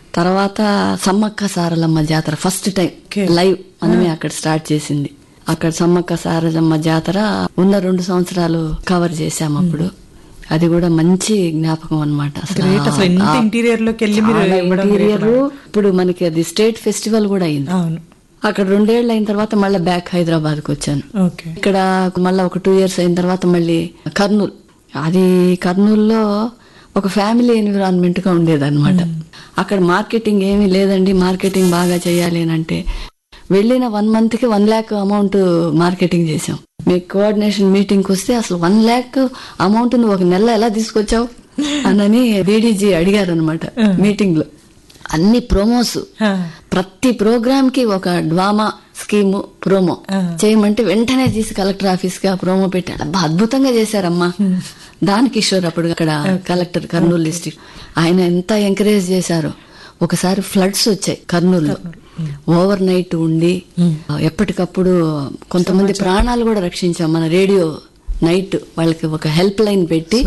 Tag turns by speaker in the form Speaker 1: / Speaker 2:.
Speaker 1: తర్వాత సమ్మక్క సారలమ్మ జాతర first time
Speaker 2: Okay.
Speaker 1: Live మనమే అక్కడ స్టార్ట్ చేసింది అక్కడ సమ్మక్క సారలమ్మ జాతర ఉన్న రెండు సంవత్సరాలు కవర్ చేశాం అప్పుడు అది కూడా మంచి జ్ఞాపకం అనమాట
Speaker 2: గ్రేట్ అసలు ఇంత ఇంటీరియర్ లోకి వెళ్ళి మీరు ఇవ్వడం great
Speaker 1: ఇంటీరియర్
Speaker 2: మేడం.
Speaker 1: ఇప్పుడు మనకి అది స్టేట్ ఫెస్టివల్ కూడా అయింది
Speaker 2: అవును
Speaker 1: అక్కడ రెండేళ్ళు అయిన తర్వాత మళ్ళీ బ్యాక్ హైదరాబాద్ కు వచ్చాను
Speaker 2: ఓకే
Speaker 1: ఇక్కడ మళ్ళీ ఒక టూ ఇయర్స్ అయిన తర్వాత మళ్ళీ కర్నూలు అది కర్నూలులో ఒక ఫ్యామిలీ ఎన్విరాన్మెంట్ గా ఉండేదన్నమాట అక్కడ మార్కెటింగ్ ఏమీ లేదండి మార్కెటింగ్ బాగా చేయాలి అని అంటే వెళ్ళిన వన్ మంత్ కి వన్ ల్యాక్ అమౌంట్ మార్కెటింగ్ చేసాం మీ కోఆర్డినేషన్ మీటింగ్ కి వస్తే అసలు వన్ ల్యాక్ అమౌంట్ నువ్వు ఒక నెల ఎలా తీసుకొచ్చావు అనని బీడీజీ అడిగారు అనమాట మీటింగ్ లో అన్ని ప్రోమోస్
Speaker 2: ఆ,
Speaker 1: ప్రతి ప్రోగ్రామ్ కి ఒక డ్వామా స్కీమ్ ప్రోమో
Speaker 2: ఆ.
Speaker 1: చేయమంటే వెంటనే తీసి కలెక్టర్ ఆఫీస్ కి ఆ ప్రోమో పెట్టాడు అబ్బా అద్భుతంగా చేశారమ్మా దాని కిషోర్ అప్పుడు అక్కడ కలెక్టర్ కర్నూలు డిస్ట్రిక్ట్ ఆయన ఎంత ఎంకరేజ్ చేశారో ఒకసారి ఫ్లడ్స్ వచ్చాయి కర్నూలులో ఓవర్ నైట్ ఉండి ఎప్పటికప్పుడు కొంతమంది ప్రాణాలు కూడా రక్షించాం మన రేడియో నైట్ వాళ్ళకి ఒక హెల్ప్ లైన్ పెట్టి